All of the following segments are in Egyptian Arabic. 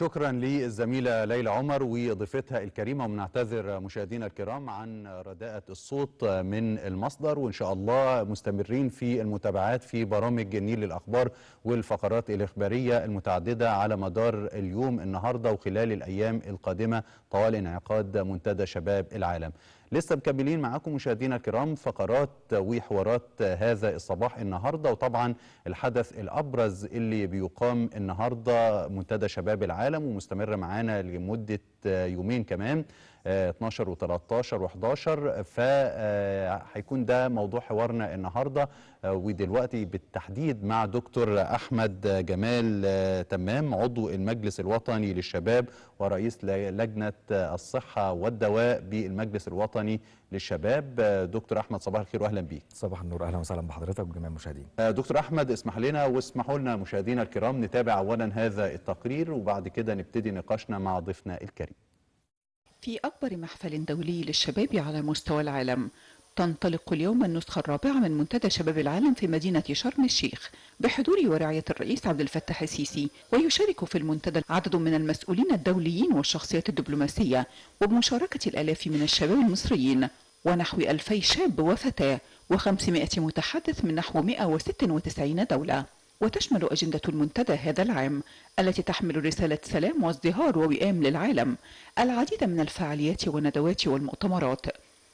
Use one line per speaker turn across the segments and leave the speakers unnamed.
شكرا للزميلة ليلى عمر وضيفتها الكريمة وبنعتذر مشاهدينا الكرام عن رداءة الصوت من المصدر وإن شاء الله مستمرين في المتابعات في برامج النيل للأخبار والفقرات الإخبارية المتعددة على مدار اليوم النهاردة وخلال الأيام القادمة طوال انعقاد منتدى شباب العالم لسه مكملين معاكم مشاهدينا الكرام فقرات وحوارات هذا الصباح النهارده وطبعا الحدث الابرز اللي بيقام النهارده منتدى شباب العالم ومستمر معانا لمده يومين كمان 12 و13 و11 فهيكون ده موضوع حوارنا النهارده ودلوقتي بالتحديد مع دكتور احمد جمال تمام عضو المجلس الوطني للشباب ورئيس لجنه الصحه والدواء بالمجلس الوطني للشباب دكتور احمد صباح الخير واهلا بيك
صباح النور اهلا وسهلا بحضرتك وجميع المشاهدين
دكتور احمد اسمح لنا واسمحوا لنا مشاهدينا الكرام نتابع اولا هذا التقرير وبعد كده نبتدي نقاشنا مع ضيفنا الكريم
في أكبر محفل دولي للشباب على مستوى العالم تنطلق اليوم النسخة الرابعة من منتدى شباب العالم في مدينة شرم الشيخ بحضور ورعاية الرئيس عبد الفتاح السيسي ويشارك في المنتدى عدد من المسؤولين الدوليين والشخصيات الدبلوماسية وبمشاركة الآلاف من الشباب المصريين ونحو ألفي شاب وفتاة و500 متحدث من نحو 196 دولة وتشمل أجندة المنتدى هذا العام التي تحمل رسالة سلام وازدهار ووئام للعالم العديد من الفعاليات والندوات والمؤتمرات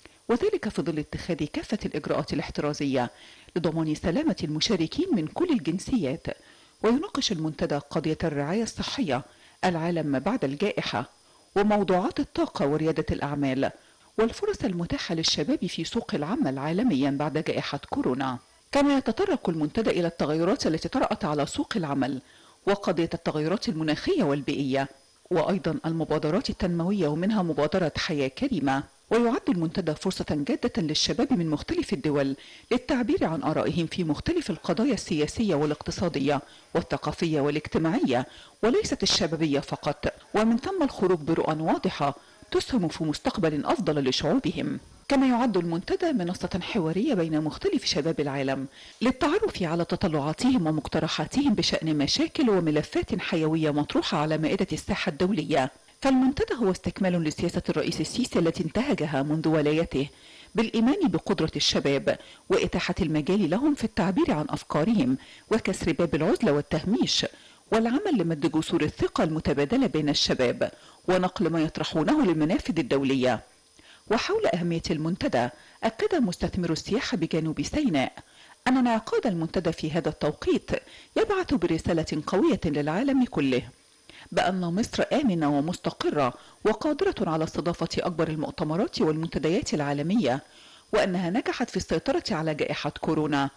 وذلك في ظل اتخاذ كافة الإجراءات الاحترازية لضمان سلامة المشاركين من كل الجنسيات ويناقش المنتدى قضية الرعاية الصحية العالم بعد الجائحة وموضوعات الطاقة وريادة الأعمال والفرص المتاحة للشباب في سوق العمل عالميا بعد جائحة كورونا كما يتطرق المنتدى إلى التغيرات التي طرأت على سوق العمل وقضية التغيرات المناخية والبيئية وأيضا المبادرات التنموية ومنها مبادرة حياة كريمة ويعد المنتدى فرصة جادة للشباب من مختلف الدول للتعبير عن آرائهم في مختلف القضايا السياسية والاقتصادية والثقافية والاجتماعية وليست الشبابية فقط ومن ثم الخروج برؤى واضحة تسهم في مستقبل أفضل لشعوبهم كما يعد المنتدى منصة حوارية بين مختلف شباب العالم للتعرف على تطلعاتهم ومقترحاتهم بشأن مشاكل وملفات حيوية مطروحة على مائدة الساحة الدولية فالمنتدى هو استكمال لسياسة الرئيس السيسي التي انتهجها منذ ولايته بالإيمان بقدرة الشباب وإتاحة المجال لهم في التعبير عن أفكارهم وكسر باب العزلة والتهميش والعمل لمد جسور الثقة المتبادلة بين الشباب ونقل ما يطرحونه للمنافذ الدولية وحول أهمية المنتدى أكد مستثمر السياحة بجنوب سيناء أن انعقاد المنتدى في هذا التوقيت يبعث برسالة قوية للعالم كله بأن مصر آمنة ومستقرة وقادرة على استضافة أكبر المؤتمرات والمنتديات العالمية وأنها نجحت في السيطرة على جائحة كورونا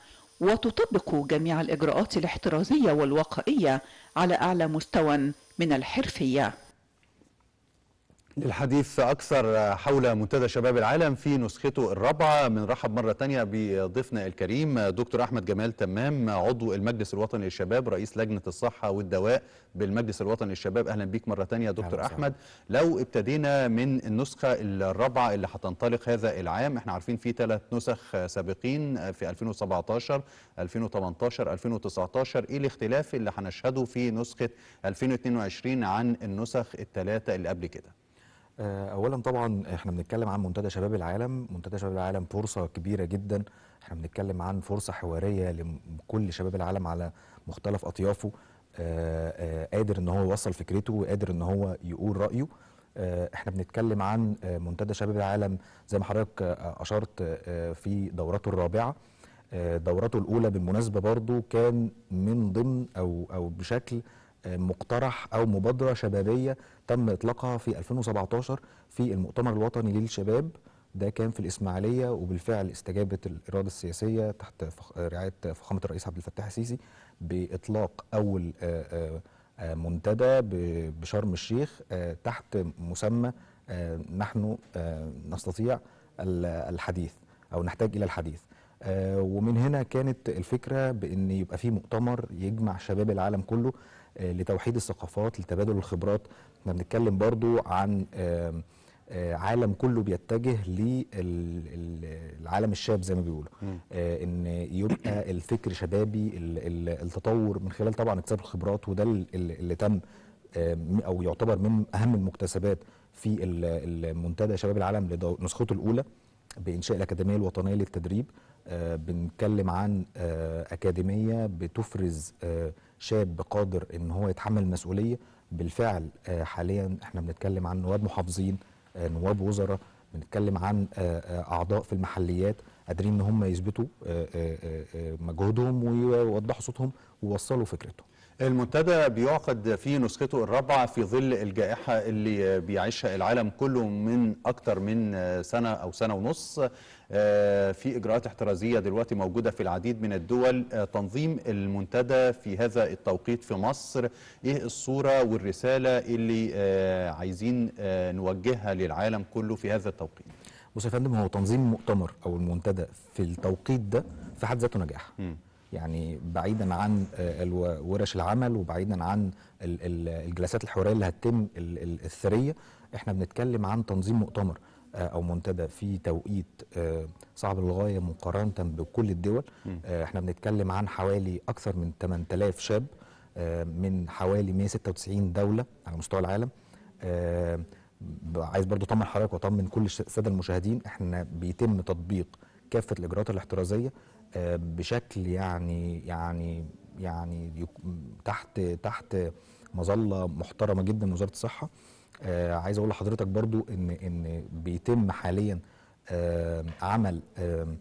وتطبق جميع الإجراءات الاحترازية والوقائية على أعلى مستوى من الحرفية
للحديث أكثر حول منتدى شباب العالم في نسخته الرابعة من رحب مرة تانية بضيفنا الكريم دكتور أحمد جمال تمام عضو المجلس الوطني للشباب رئيس لجنة الصحة والدواء بالمجلس الوطني للشباب أهلا بيك مرة تانية دكتور
أهلا
أحمد لو ابتدينا من النسخة الرابعة اللي هتنطلق هذا العام احنا عارفين في ثلاث نسخ سابقين في 2017 2018 2019 ايه الاختلاف اللي هنشهده في نسخة 2022 عن النسخ الثلاثة اللي قبل كده
اولا طبعا احنا بنتكلم عن منتدى شباب العالم منتدى شباب العالم فرصه كبيره جدا احنا بنتكلم عن فرصه حواريه لكل شباب العالم على مختلف اطيافه آآ آآ قادر ان هو يوصل فكرته وقادر ان هو يقول رايه احنا بنتكلم عن منتدى شباب العالم زي ما حضرتك اشرت في دورته الرابعه دورته الاولى بالمناسبه برضو كان من ضمن او او بشكل مقترح او مبادره شبابيه تم اطلاقها في 2017 في المؤتمر الوطني للشباب ده كان في الاسماعيليه وبالفعل استجابت الاراده السياسيه تحت رعايه فخامه الرئيس عبد الفتاح السيسي باطلاق اول منتدى بشرم الشيخ تحت مسمى نحن نستطيع الحديث او نحتاج الى الحديث ومن هنا كانت الفكره بان يبقى في مؤتمر يجمع شباب العالم كله لتوحيد الثقافات لتبادل الخبرات احنا بنتكلم برضو عن عالم كله بيتجه للعالم الشاب زي ما بيقولوا آه ان يبقى الفكر شبابي ال- ال- التطور من خلال طبعا اكتساب الخبرات وده ال- ال- اللي تم آه، م- او يعتبر من اهم المكتسبات في ال- المنتدى شباب العالم لدو- نسخته الاولى بانشاء الاكاديميه الوطنيه للتدريب آه، بنتكلم عن آه، اكاديميه بتفرز آه، شاب قادر ان هو يتحمل المسؤوليه بالفعل آه، حاليا احنا بنتكلم عن نواب محافظين آه، نواب وزراء بنتكلم عن آه، آه، اعضاء في المحليات قادرين ان هم يثبتوا آه، آه، آه، آه، مجهودهم ويوضحوا صوتهم ويوصلوا فكرتهم
المنتدى بيعقد في نسخته الرابعة في ظل الجائحة اللي بيعيشها العالم كله من أكتر من سنة أو سنة ونص آه، في إجراءات احترازية دلوقتي موجودة في العديد من الدول آه، تنظيم المنتدى في هذا التوقيت في مصر إيه الصورة والرسالة اللي آه، عايزين آه، نوجهها للعالم كله في هذا التوقيت
بص يا فندم هو تنظيم مؤتمر او المنتدى في التوقيت ده في حد ذاته نجاح
مم.
يعني بعيدا عن آه، الو- ورش العمل وبعيدا عن ال- ال- الجلسات الحواريه اللي هتتم ال- ال- الثريه احنا بنتكلم عن تنظيم مؤتمر آه، او منتدى في توقيت آه، صعب للغايه مقارنه بكل الدول آه، احنا بنتكلم عن حوالي اكثر من 8000 شاب آه، من حوالي 196 دوله على مستوى العالم آه، ب- عايز برضو اطمن حضرتك واطمن كل الش- الساده المشاهدين احنا بيتم تطبيق كافه الاجراءات الاحترازيه آه، بشكل يعني يعني يعني يك- تحت تحت مظله محترمه جدا من وزاره الصحه آه، عايز اقول لحضرتك برضو ان ان بيتم حاليا آه، عمل آم،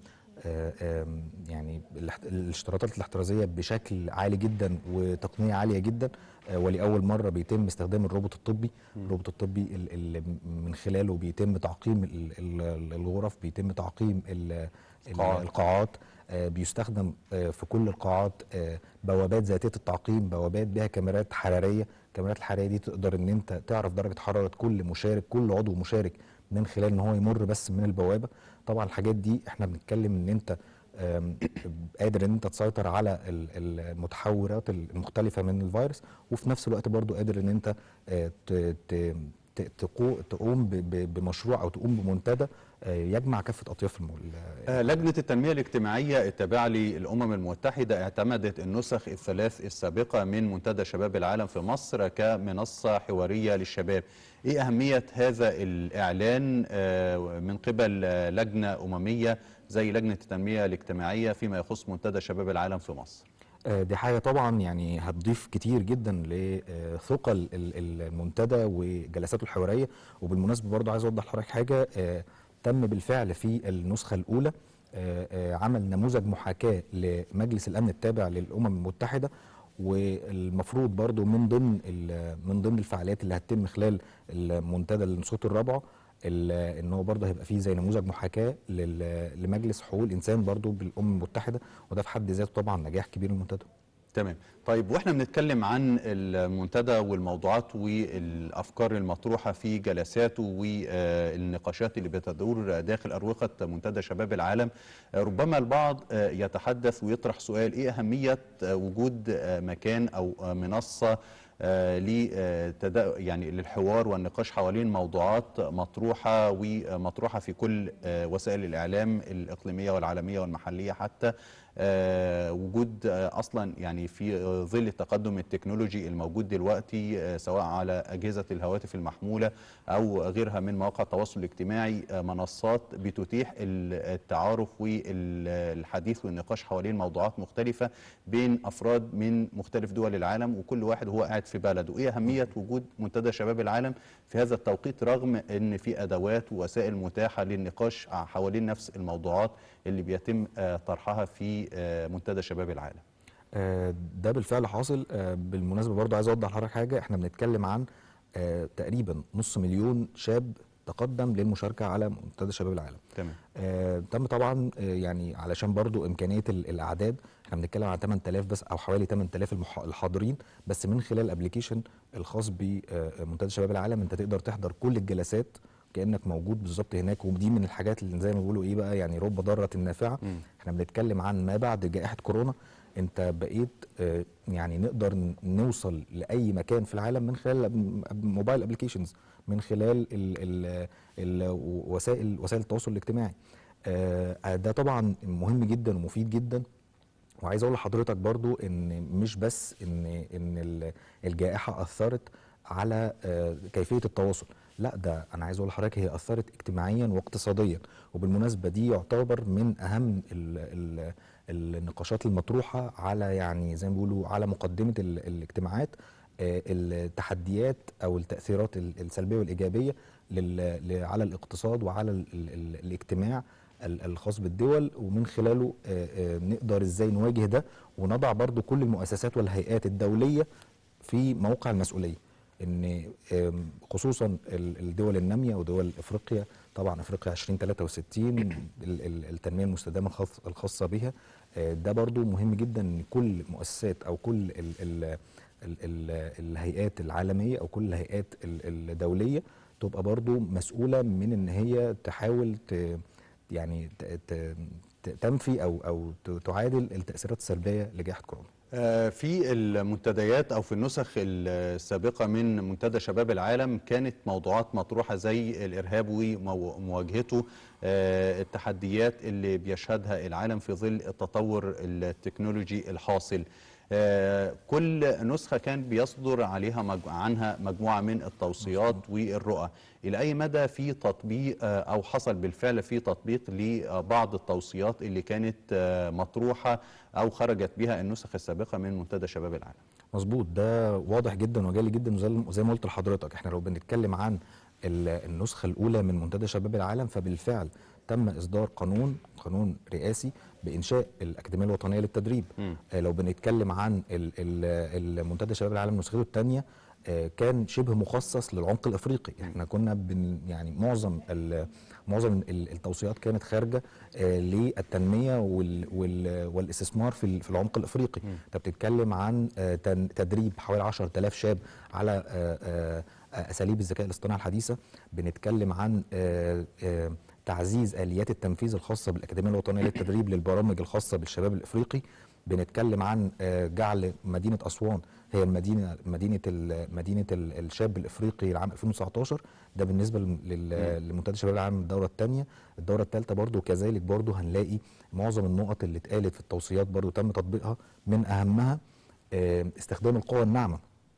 آه، آم، يعني الاحت- الاشتراطات الاحترازيه بشكل عالي جدا وتقنيه عاليه جدا آه، ولاول مره بيتم استخدام الروبوت الطبي الروبوت الطبي ال- اللي من خلاله بيتم تعقيم ال- ال- الغرف بيتم تعقيم ال- ال-
القاعات.
القاعات آه، بيستخدم آه، في كل القاعات آه، بوابات ذاتيه التعقيم بوابات بها كاميرات حراريه الكاميرات الحراريه دي تقدر ان انت تعرف درجه حراره كل مشارك كل عضو مشارك من خلال ان هو يمر بس من البوابه طبعا الحاجات دي احنا بنتكلم ان انت آم، قادر ان انت تسيطر على ال- ال- المتحورات المختلفه من الفيروس وفي نفس الوقت برضو قادر ان انت آه، ت- ت- ت- تقو- تقوم ب- ب- بمشروع او تقوم بمنتدى آه، يجمع كافه اطياف الم-
آه، لجنة التنمية الاجتماعية التابعة للأمم المتحدة اعتمدت النسخ الثلاث السابقة من منتدى شباب العالم في مصر كمنصة حوارية للشباب إيه أهمية هذا الإعلان آه، من قبل آه، لجنة أممية زي لجنة التنمية الاجتماعية فيما يخص منتدى شباب العالم في مصر
آه، دي حاجة طبعا يعني هتضيف كتير جدا لثقل ال- ال- المنتدى وجلساته الحوارية وبالمناسبة برضه عايز أوضح لحضرتك حاجة آه، تم بالفعل في النسخة الأولى آه، آه، عمل نموذج محاكاة لمجلس الأمن التابع للأمم المتحدة والمفروض برضه من ضمن ال- من ضمن الفعاليات اللي هتتم خلال المنتدى للنسخة الرابعة ال- ان هو برضه هيبقى فيه زي نموذج محاكاه لل- لمجلس حقوق الانسان برضه بالامم المتحده وده في حد ذاته طبعا نجاح كبير للمنتدى
تمام طيب واحنا بنتكلم عن المنتدى والموضوعات والافكار المطروحه في جلساته والنقاشات اللي بتدور داخل اروقه منتدى شباب العالم آه، ربما البعض آه، يتحدث ويطرح سؤال ايه اهميه آه، وجود آه، مكان او آه، منصه آه، لتدا- يعني للحوار والنقاش حوالين موضوعات مطروحه ومطروحه في كل آه، وسائل الاعلام الاقليميه والعالميه والمحليه حتى آه، وجود آه، اصلا يعني في آه، ظل التقدم التكنولوجي الموجود دلوقتي آه، سواء على اجهزه الهواتف المحموله او غيرها من مواقع التواصل الاجتماعي آه، منصات بتتيح ال- التعارف والحديث والنقاش حوالين موضوعات مختلفه بين افراد من مختلف دول العالم وكل واحد هو قاعد في بلده ايه اهميه وجود منتدى شباب العالم في هذا التوقيت رغم ان في ادوات ووسائل متاحه للنقاش حوالين نفس الموضوعات اللي بيتم آه، طرحها في آه، منتدى شباب العالم
آه، ده بالفعل حاصل آه، بالمناسبه برضه عايز اوضح لحضرتك حاجه احنا بنتكلم عن آه، تقريبا نص مليون شاب تقدم للمشاركه على منتدى شباب العالم
تمام
آه، تم طبعا آه، يعني علشان برضو امكانيه ال- الاعداد احنا بنتكلم عن 8000 بس او حوالي 8000 المح- الحاضرين بس من خلال الابلكيشن الخاص بمنتدى شباب العالم انت تقدر تحضر كل الجلسات كانك موجود بالظبط هناك ودي من الحاجات اللي زي ما بيقولوا ايه بقى يعني رب ضاره نافعه
مم.
احنا بنتكلم عن ما بعد جائحه كورونا انت بقيت آه، يعني نقدر ن- نوصل لاي مكان في العالم من خلال الأب- موبايل ابلكيشنز من خلال ال ال ال وسائل وسائل التواصل الاجتماعي آه، ده طبعا مهم جدا ومفيد جدا وعايز اقول لحضرتك برضو ان مش بس ان ان ال- الجائحه اثرت على آه، كيفيه التواصل لا ده انا عايز اقول لحضرتك هي اثرت اجتماعيا واقتصاديا وبالمناسبه دي يعتبر من اهم ال ال النقاشات المطروحه على يعني زي ما بيقولوا على مقدمه ال الاجتماعات آه، التحديات او التاثيرات ال- السلبيه والايجابيه لل- ل- على الاقتصاد وعلى ال ال ال الاجتماع ال- الخاص بالدول ومن خلاله آه، آه، نقدر ازاي نواجه ده ونضع برضو كل المؤسسات والهيئات الدوليه في موقع المسؤوليه ان آم، خصوصا ال- الدول الناميه ودول افريقيا طبعا افريقيا 2063 ال- ال- التنميه المستدامه الخاص- الخاصه بها آه، ده برضو مهم جدا ان كل مؤسسات او كل ال ال ال ال الهيئات العالميه او كل الهيئات ال- الدوليه تبقى برضو مسؤوله من ان هي تحاول ت يعني ت- ت- ت- تنفي او او ت- تعادل التاثيرات السلبيه لجائحه كورونا
آه، في المنتديات او في النسخ السابقه من منتدى شباب العالم كانت موضوعات مطروحه زي الارهاب ومواجهته آه، التحديات اللي بيشهدها العالم في ظل التطور التكنولوجي الحاصل آه، كل نسخه كان بيصدر عليها مج- عنها مجموعه من التوصيات والرؤى الى اي مدى في تطبيق آه، او حصل بالفعل في تطبيق لبعض التوصيات اللي كانت آه، مطروحه او خرجت بها النسخ السابقه من منتدى شباب العالم
مظبوط ده واضح جدا وجالي جدا وزي زي ما قلت لحضرتك احنا لو بنتكلم عن ال- النسخه الاولى من منتدى شباب العالم فبالفعل تم اصدار قانون قانون رئاسي بانشاء الاكاديميه الوطنيه للتدريب
مم.
آه لو بنتكلم عن ال- ال- المنتدى شباب العالم نسخته الثانيه كان شبه مخصص للعمق الافريقي احنا كنا بن يعني معظم ال- معظم ال- التوصيات كانت خارجه آه، للتنميه وال- وال- والاستثمار في ال- في العمق الافريقي انت بتتكلم عن آه، تن- تدريب حوالي 10000 شاب على آه، آه، آه، اساليب الذكاء الاصطناعي الحديثه بنتكلم عن آه، آه، تعزيز اليات التنفيذ الخاصه بالاكاديميه الوطنيه للتدريب للبرامج الخاصه بالشباب الافريقي بنتكلم عن آه، جعل مدينه اسوان هي المدينه مدينه ال- مدينه ال- الشاب الافريقي لعام 2019 ده بالنسبه لل- لل- لمنتدى شباب العالم الدوره الثانيه الدوره الثالثه برضو كذلك برضو هنلاقي معظم النقط اللي اتقالت في التوصيات برضو تم تطبيقها من اهمها آه، استخدام القوى الناعمه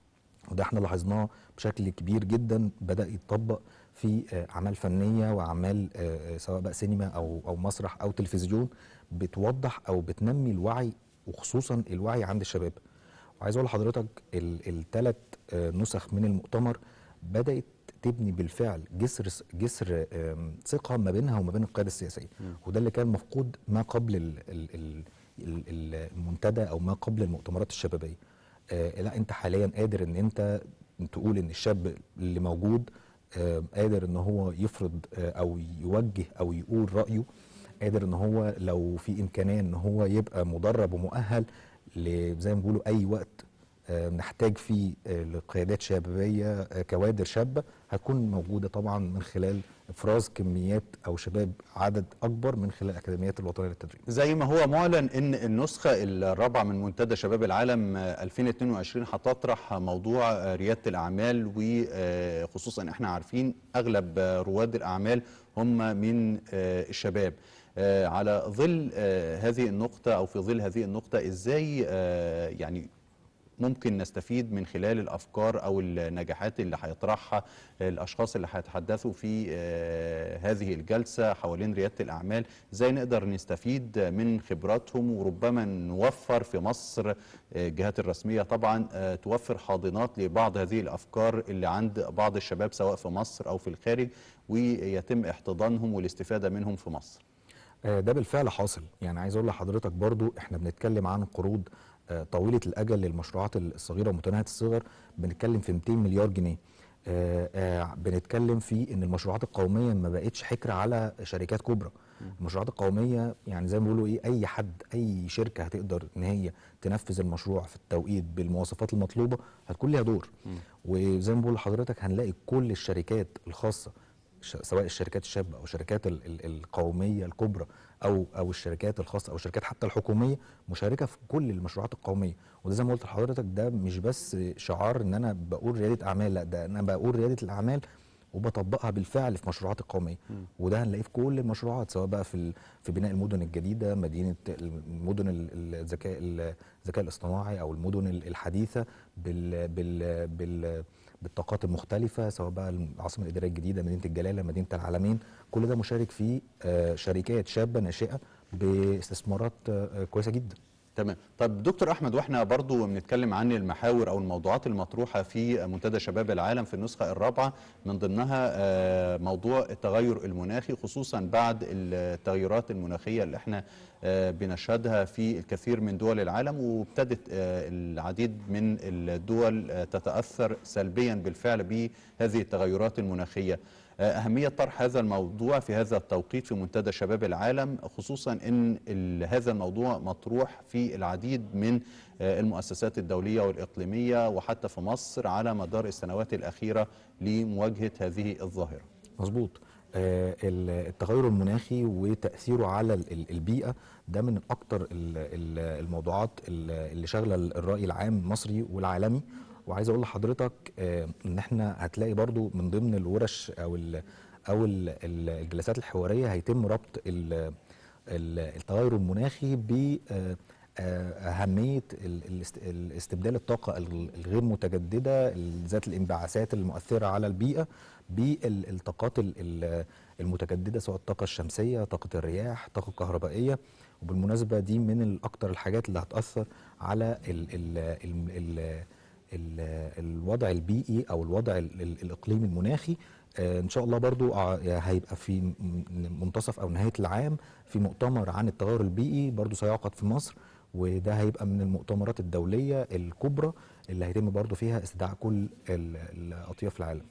وده احنا لاحظناه بشكل كبير جدا بدا يتطبق في آه، اعمال فنيه واعمال آه، آه، سواء بقى سينما او او مسرح او تلفزيون بتوضح او بتنمي الوعي وخصوصا الوعي عند الشباب وعايز اقول لحضرتك الثلاث نسخ من المؤتمر بدات تبني بالفعل جسر جسر آم، ثقه ما بينها وما بين القياده السياسيه وده اللي كان مفقود ما قبل ال- ال- ال- ال- المنتدى او ما قبل المؤتمرات الشبابيه آه، لا انت حاليا قادر ان انت تقول ان الشاب اللي موجود آه، قادر ان هو يفرض آه، او يوجه او يقول رايه قادر ان هو لو في امكانيه ان هو يبقى مدرب ومؤهل ل- زي ما بيقولوا اي وقت آه، نحتاج فيه آه، لقيادات شبابيه آه، كوادر شابه هتكون موجوده طبعا من خلال افراز كميات او شباب عدد اكبر من خلال الاكاديميات الوطنيه للتدريب
زي ما هو معلن ان النسخه الرابعه من منتدى شباب العالم آه، 2022 هتطرح موضوع آه، رياده الاعمال وخصوصا احنا عارفين اغلب آه، رواد الاعمال هم من آه، الشباب آه، على ظل آه، هذه النقطه او في ظل هذه النقطه ازاي آه، يعني ممكن نستفيد من خلال الافكار او النجاحات اللي هيطرحها الاشخاص اللي هيتحدثوا في آه، هذه الجلسه حوالين رياده الاعمال ازاي نقدر نستفيد من خبراتهم وربما نوفر في مصر آه، الجهات الرسميه طبعا آه، توفر حاضنات لبعض هذه الافكار اللي عند بعض الشباب سواء في مصر او في الخارج ويتم احتضانهم والاستفاده منهم في مصر
آه، ده بالفعل حاصل يعني عايز اقول لحضرتك برضو احنا بنتكلم عن قروض آه، طويله الاجل للمشروعات الصغيره ومتناهيه الصغر بنتكلم في 200 مليار جنيه آه، آه، بنتكلم في ان المشروعات القوميه ما بقتش حكر على شركات كبرى المشروعات القوميه يعني زي ما بيقولوا ايه اي حد اي شركه هتقدر ان هي تنفذ المشروع في التوقيت بالمواصفات المطلوبه هتكون ليها دور وزي ما بقول لحضرتك هنلاقي كل الشركات الخاصه ش- سواء الشركات الشابه او الشركات ال- ال- القوميه الكبرى او او الشركات الخاصه او الشركات حتى الحكوميه مشاركه في كل المشروعات القوميه وده زي ما قلت لحضرتك ده مش بس شعار ان انا بقول رياده اعمال لا ده انا بقول رياده الاعمال وبطبقها بالفعل في مشروعات القوميه وده هنلاقيه في كل المشروعات سواء بقى في ال- في بناء المدن الجديده مدينه المدن ال- الذكاء الذكاء الاصطناعي او المدن ال- الحديثه بال بال بال بالطاقات المختلفه سواء بقى العاصمه الاداريه الجديده مدينه الجلاله مدينه العالمين كل ده مشارك فيه آه، شركات شابه ناشئه باستثمارات آه، كويسه جدا
تمام طب دكتور احمد واحنا برضو بنتكلم عن المحاور او الموضوعات المطروحه في منتدى شباب العالم في النسخه الرابعه من ضمنها آه، موضوع التغير المناخي خصوصا بعد التغيرات المناخيه اللي احنا آه، بنشهدها في الكثير من دول العالم وابتدت آه، العديد من الدول آه، تتاثر سلبيا بالفعل بهذه التغيرات المناخيه أهمية طرح هذا الموضوع في هذا التوقيت في منتدى شباب العالم خصوصا أن ال- هذا الموضوع مطروح في العديد من آه، المؤسسات الدولية والإقليمية وحتى في مصر على مدار السنوات الأخيرة لمواجهة هذه الظاهرة
مظبوط آه، ال- التغير المناخي وتاثيره على ال- ال- البيئه ده من اكتر ال- ال- الموضوعات ال- اللي شاغله ال- الراي العام المصري والعالمي وعايز اقول لحضرتك آه، ان احنا هتلاقي برضو من ضمن الورش او ال او ال- ال- الجلسات الحواريه هيتم ربط ال- ال- التغير المناخي ب آه، آه، أهمية ال- الاست- الاستبدال الطاقة ال- الغير متجددة ال- ذات الانبعاثات المؤثرة على البيئة بالطاقات ال- ال- المتجددة سواء الطاقة الشمسية طاقة الرياح الطاقة الكهربائية وبالمناسبة دي من الأكتر الحاجات اللي هتأثر على ال ال ال ال ال الوضع البيئي أو الوضع ال- ال- الإقليمي المناخي آه، ان شاء الله برضو ع- هيبقى في م- منتصف او نهايه العام في مؤتمر عن التغير البيئي برضو سيعقد في مصر وده هيبقى من المؤتمرات الدوليه الكبرى اللي هيتم برضو فيها استدعاء كل ال- الاطياف العالم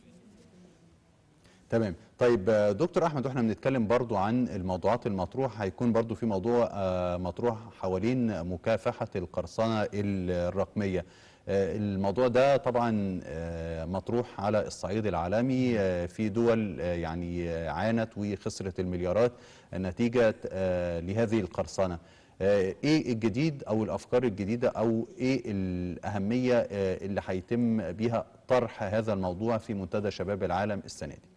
تمام طيب آه، دكتور احمد واحنا بنتكلم برضو عن الموضوعات المطروحه هيكون برضو في موضوع آه، مطروح حوالين مكافحه القرصنه الرقميه آه، الموضوع ده طبعا آه، مطروح على الصعيد العالمي آه، في دول آه، يعني آه، عانت وخسرت المليارات نتيجه آه، لهذه القرصنه آه، ايه الجديد او الافكار الجديده او ايه الاهميه آه، اللي هيتم بيها طرح هذا الموضوع في منتدى شباب العالم السنه دي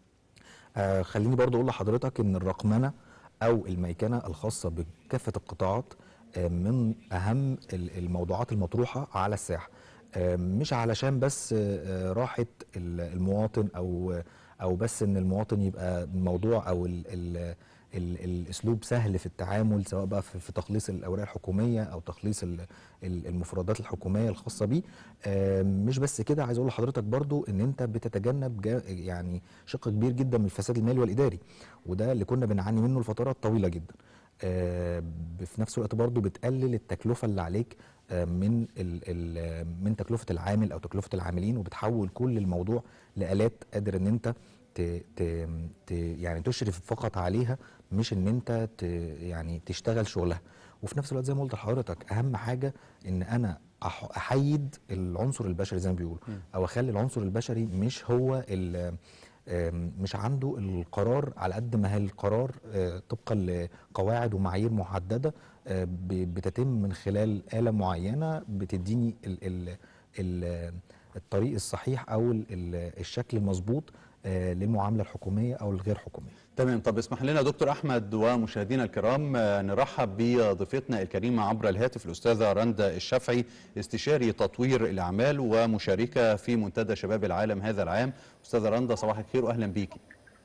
آه خليني برضو اقول لحضرتك ان الرقمنه او الميكنه الخاصه بكافه القطاعات آه من اهم ال- الموضوعات المطروحه على الساحه آه مش علشان بس آه آه، راحه ال- المواطن او او بس ان المواطن يبقى الموضوع او ال ال ال الاسلوب سهل في التعامل سواء بقى في, في تخليص الاوراق الحكوميه او تخليص ال- ال- المفردات الحكوميه الخاصه بيه آه، مش بس كده عايز اقول لحضرتك برضو ان انت بتتجنب جا يعني شق كبير جدا من الفساد المالي والاداري وده اللي كنا بنعاني منه لفترات طويله جدا آه، ب- في نفس الوقت برضو بتقلل التكلفه اللي عليك آه، من ال ال من تكلفه العامل او تكلفه العاملين وبتحول كل الموضوع لالات قادر ان انت ت ت ت يعني تشرف فقط عليها مش ان انت ت يعني تشتغل شغلها وفي نفس الوقت زي ما قلت لحضرتك اهم حاجه ان انا أح- احيد العنصر البشري زي ما بيقولوا او اخلي العنصر البشري مش هو ال- آم، مش عنده القرار على قد ما هي القرار آه، طبقا لقواعد ومعايير محدده آه، ب- بتتم من خلال آلة معينه بتديني ال ال ال الطريق الصحيح او ال- ال- الشكل المظبوط آه، للمعامله الحكوميه او الغير حكوميه
تمام طب اسمح لنا دكتور احمد ومشاهدينا الكرام آه، نرحب بضيفتنا الكريمه عبر الهاتف الاستاذه رندا الشافعي استشاري تطوير الاعمال ومشاركه في منتدى شباب العالم هذا العام استاذه رندا صباح الخير واهلا بيكي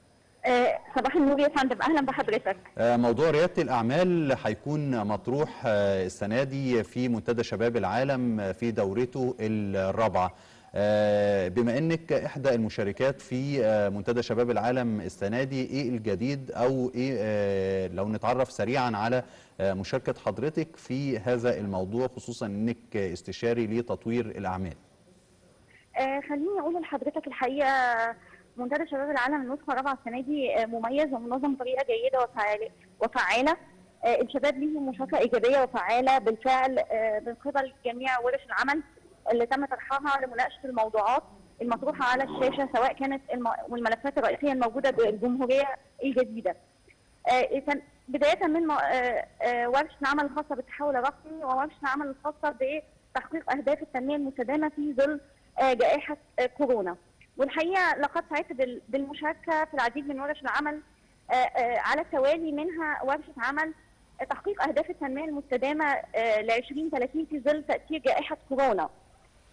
آه، صباح النور يا فندم اهلا بحضرتك
آه، موضوع رياده الاعمال هيكون مطروح آه، السنه دي في منتدى شباب العالم آه، في دورته الرابعه آه، بما انك احدى المشاركات في آه، منتدى شباب العالم السنه دي ايه الجديد او ايه آه، لو نتعرف سريعا على آه، مشاركه حضرتك في هذا الموضوع خصوصا انك استشاري لتطوير الاعمال
آه، خليني اقول لحضرتك الحقيقه منتدى شباب العالم النسخه الرابعه السنه دي آه، مميز ومنظم بطريقه جيده وفعاله وفعاله آه، الشباب ليهم مشاركه ايجابيه وفعاله بالفعل آه، من قبل جميع ورش العمل اللي تم طرحها لمناقشه الموضوعات المطروحه على الشاشه سواء كانت الم- والملفات الرئيسيه الموجوده بالجمهوريه الجديده. آه، كان بدايه من م- آه، آه، ورشه العمل الخاصه بالتحول الرقمي وورشه العمل الخاصه بتحقيق اهداف التنميه المستدامه في ظل آه، جائحه آه، كورونا. والحقيقه لقد سعدت بال- بالمشاركه في العديد من ورش العمل آه، آه، على التوالي منها ورشه عمل آه، تحقيق اهداف التنميه المستدامه ل 2030 في ظل تاثير جائحه كورونا.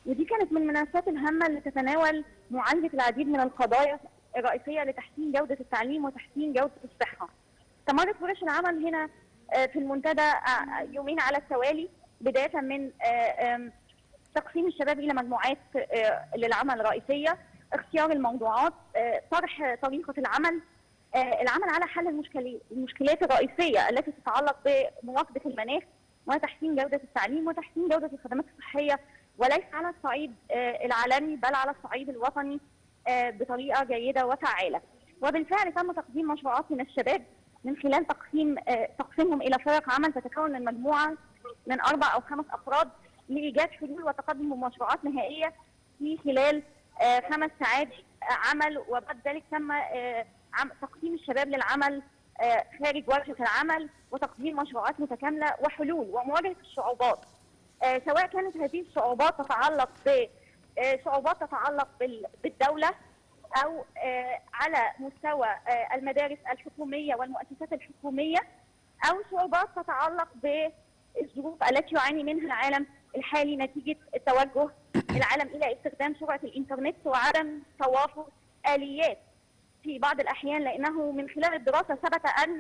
ودي كانت من المنصات الهامة اللي تتناول معالجة العديد من القضايا الرئيسية لتحسين جودة التعليم وتحسين جودة الصحة. استمرت ورش العمل هنا آه، في المنتدى آه، يومين على التوالي بداية من آه، آم، تقسيم الشباب إلى مجموعات آه، للعمل الرئيسية اختيار الموضوعات آه، طرح طريقة العمل آه، العمل على حل المشكلات المشكلات الرئيسية التي تتعلق بمواكبة المناخ وتحسين جودة التعليم وتحسين جودة الخدمات الصحية وليس على الصعيد آه، العالمي بل على الصعيد الوطني آه، بطريقة جيدة وفعالة وبالفعل تم تقديم مشروعات من الشباب من خلال تقسيم آه، تقسيمهم إلى فرق عمل تتكون من مجموعة من أربع أو خمس أفراد لإيجاد حلول وتقدم بمشروعات نهائية في خلال آه، خمس ساعات آه، عمل وبعد ذلك تم آه، عم- تقسيم الشباب للعمل آه، خارج ورشة العمل وتقديم مشروعات متكاملة وحلول ومواجهة الصعوبات آه، سواء كانت هذه الصعوبات تتعلق ب آه، صعوبات تتعلق بال- بالدولة أو آه، على مستوى آه، المدارس الحكومية والمؤسسات الحكومية أو صعوبات تتعلق بالظروف التي يعاني منها العالم الحالي نتيجة توجه العالم إلى استخدام سرعة الإنترنت وعدم توافر آليات في بعض الأحيان لأنه من خلال الدراسة ثبت أن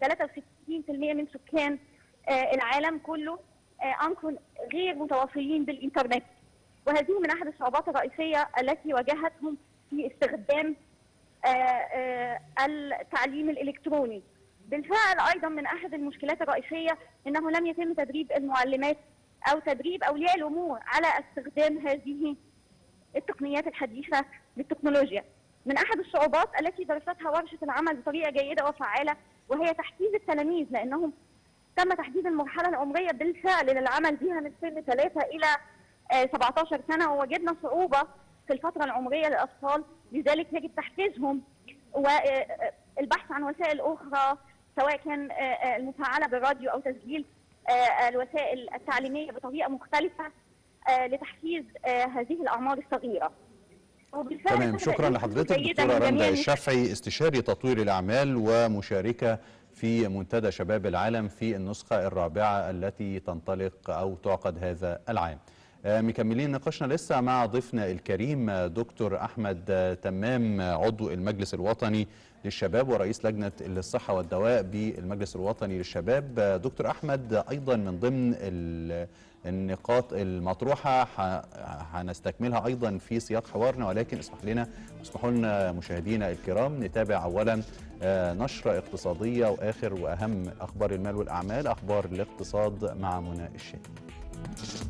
63% من سكان آه، العالم كله آه، أنكم غير متواصلين بالإنترنت وهذه من أحد الصعوبات الرئيسية التي واجهتهم في استخدام آه، آه، التعليم الإلكتروني بالفعل أيضا من أحد المشكلات الرئيسية أنه لم يتم تدريب المعلمات أو تدريب أولياء الأمور على استخدام هذه التقنيات الحديثة للتكنولوجيا من أحد الصعوبات التي درستها ورشة العمل بطريقة جيدة وفعالة وهي تحفيز التلاميذ لأنهم تم تحديد المرحلة العمرية بالفعل للعمل بها من سن 3 إلى آه، 17 سنة ووجدنا صعوبة في الفترة العمرية للأطفال لذلك يجب تحفيزهم والبحث عن وسائل أخرى سواء كان آه، آه، المفعلة بالراديو أو تسجيل آه، الوسائل التعليمية بطريقة مختلفة آه، لتحفيز آه، هذه الأعمار الصغيرة وبالفعل
تمام
تبدأ
شكرا
النسخة
لحضرتك
جيدة
دكتورة
من
رندا
جميع
الشافعي استشاري تطوير الأعمال ومشاركة في منتدى شباب العالم في النسخة الرابعة التي تنطلق أو تعقد هذا العام آه، مكملين نقاشنا لسه مع ضيفنا الكريم آه، دكتور أحمد آه، تمام آه، عضو المجلس الوطني للشباب ورئيس لجنة الصحة والدواء بالمجلس الوطني للشباب آه، دكتور أحمد آه، أيضا من ضمن ال- النقاط المطروحة ح- هنستكملها أيضا في سياق حوارنا ولكن اسمح لنا اسمحوا لنا مشاهدينا الكرام نتابع أولا آه، نشرة اقتصادية وآخر وأهم أخبار المال والأعمال أخبار الاقتصاد مع منى الشام